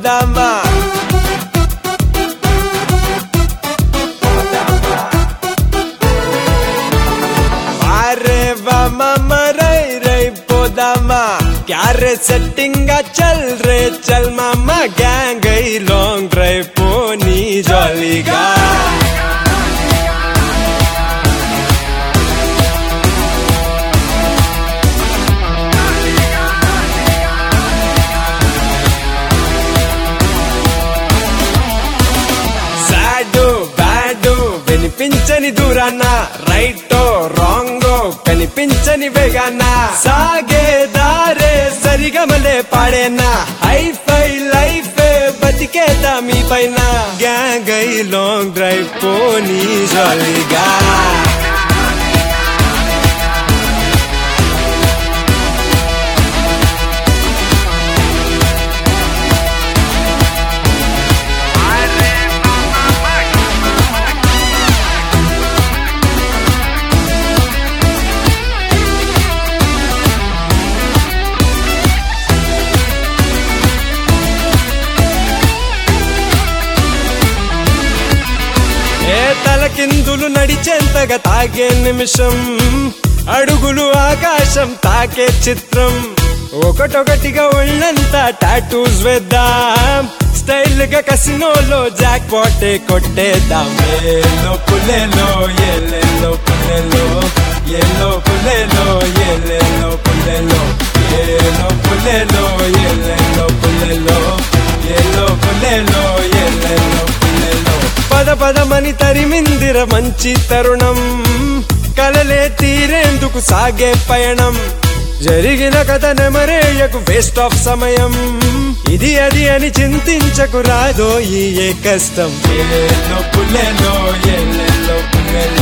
పోదామా అరే వామ రై రై పోదామా క్యారే సెట్టింగ్ చల్ రే చల్ మామా గ్యాంగ్ ఐ లాంగ్ డ్రైవ్ పోనీ జాలీగా సాడు బ్యాడు వినిపించని దూరాన రైటో రాంగో కనిపించని వేగాన సాగే దారే సరిగమలే పాడేనా హై ఫై లైఫ్ బతికేదా మీ పైన గ్యాంగ్ ఐ లాంగ్ డ్రైవ్ పోనీ జాలీగా ఏ తలకిందులు నడిచేంతగా తాగే నిమిషం అడుగులు ఆకాశం తాకే చిత్రం ఒకటొకటిగా ఒళ్ళంతా టాటూస్ వేద్దాం స్టైల్ గా కసినోలో జాక్ పాటే కొట్టేద్దాం ఏలో పుల్లెలో ఏలేలో పుల్లెలో ఏలో పుల్లెలో ఏలేలో పుల్లెలో ఏలో పుల్లెలో ఏలేలో పుల్లెలో ఏలో పుల్లెలో ఏలేలో పుల్లెలో పద పదమని తరిమిందిర మంచి తరుణం కలలే తీరేందుకు సాగే పయనం జరిగిన కథ నెమరేయకు వేస్ట్ ఆఫ్ సమయం ఇది అది అని చింతించకు రాదో ఈ ఏ కష్టం ఏలో పుల్లెలో ఏలెల్లో పుల్లెలో